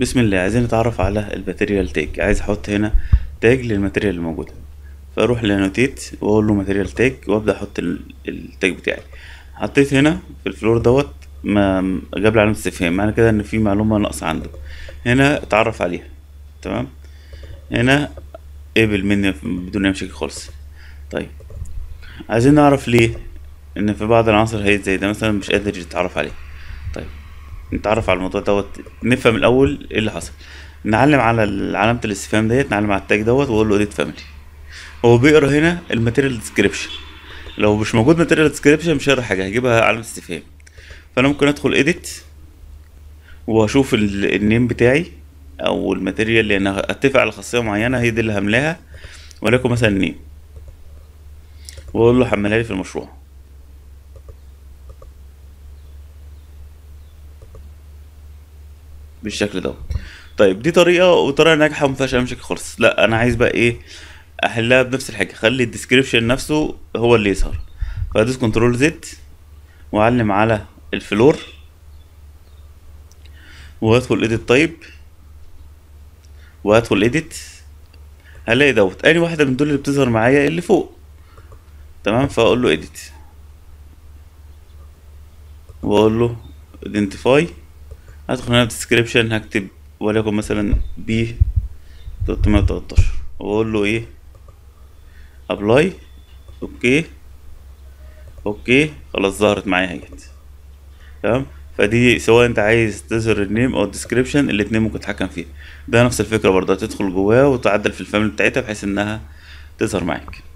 بسم الله عايزين نتعرف على الماتيريال تاج عايز احط هنا تاج للماتيريال الموجوده فاروح لانوتيت واقول له ماتيريال تاج وابدا احط ال- التاج بتاعي حطيت هنا في الفلور دوت ما جاب لي علامه استفهام معنى كده ان في معلومه ناقصه عنده هنا اتعرف عليها تمام هنا قبل مني بدون اي مشاكل خالص طيب عايزين نعرف ليه ان في بعض العناصر هي زي ده مثلا مش قادر يتعرف عليه طيب نتعرف على الموضوع دوت نفهم الاول ايه اللي حصل نعلم على ال- علامه الاستفهام ديت نعلم على التاج دوت واقول له اديت فاميلي هو بيقرا هنا الماتيريال ديسكريبشن لو مش موجود ماتيريال ديسكريبشن مش هيقرا حاجه هيجيبها علامه استفهام فانا ممكن ادخل اديت واشوف ال- النيم بتاعي او الماتيريال اللي انا اتفق على خاصيه معينه هي دي اللي هملاها وليكن مثلا نيم واقول له حملها لي في المشروع بالشكل دوت طيب دي طريقه وطريقه ناجحه وما فيهاش اي مشاكل خالص لا انا عايز بقى ايه احلها بنفس الحاجه خلي الديسكريبشن نفسه هو اللي يظهر فادوس كنترول زد واعلم على الفلور وادخل اديت تايب وادخل اديت هلاقي دوت اني واحده من دول اللي بتظهر معايا اللي فوق تمام فاقول له اديت واقول له identify هدخل هنا description هكتب وليكن مثلا بي 313 واقول له ايه ابلاي اوكي اوكي خلاص ظهرت معايا اهيت تمام فدي سواء انت عايز تظهر النيم او الديسكريبشن الاتنين ممكن تتحكم فيها ده نفس الفكره برضه هتدخل جواه وتعدل في الفاميلي بتاعتها بحيث انها تظهر معاك